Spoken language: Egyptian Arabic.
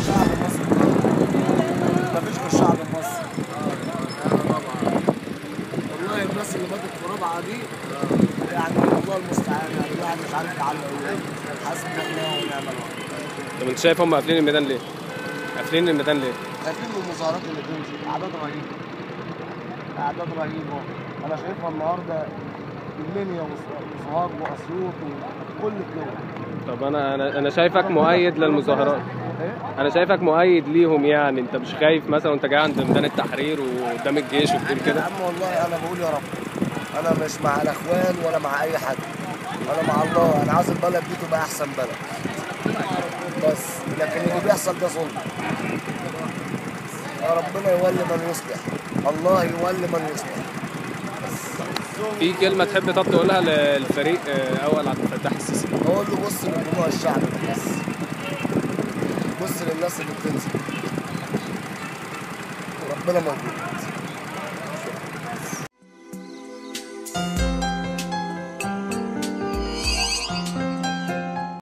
شعب مصر مفيش غير شعب مصر والله الناس اللي ماتت في رابعه دي يعني الله المستعان يعني الواحد مش عارف يعلق ايه حسبنا الله ونعم الوكيل طب انت شايف هم قافلين الميدان ليه؟ قافلين الميدان ليه؟ خايفين من المظاهرات اللي تنزل اعداد رهيبه اعداد رهيبه انا شايفها النهارده المنيا وسوهاج واسيوط وكل الدول طب انا انا انا شايفك مؤيد للمظاهرات ايه؟ انا شايفك مؤيد ليهم يعني انت مش خايف مثلا وانت جاي عند ميدان التحرير وقدام الجيش وبتقول يا كده عم والله انا بقول يا رب انا مش مع الاخوان ولا مع اي حد انا مع الله انا عاوز البلد دي تبقى احسن بلد بس لكن اللي بيحصل ده ظلم يا ربنا يولي من يصلح الله يولي من يصلح في كلمه تحب طب تقولها للفريق آه، اول عبد الفتاح السيسي اقول له بص لدموع الشعب بس بص للناس اللي بتنزل وربنا موجود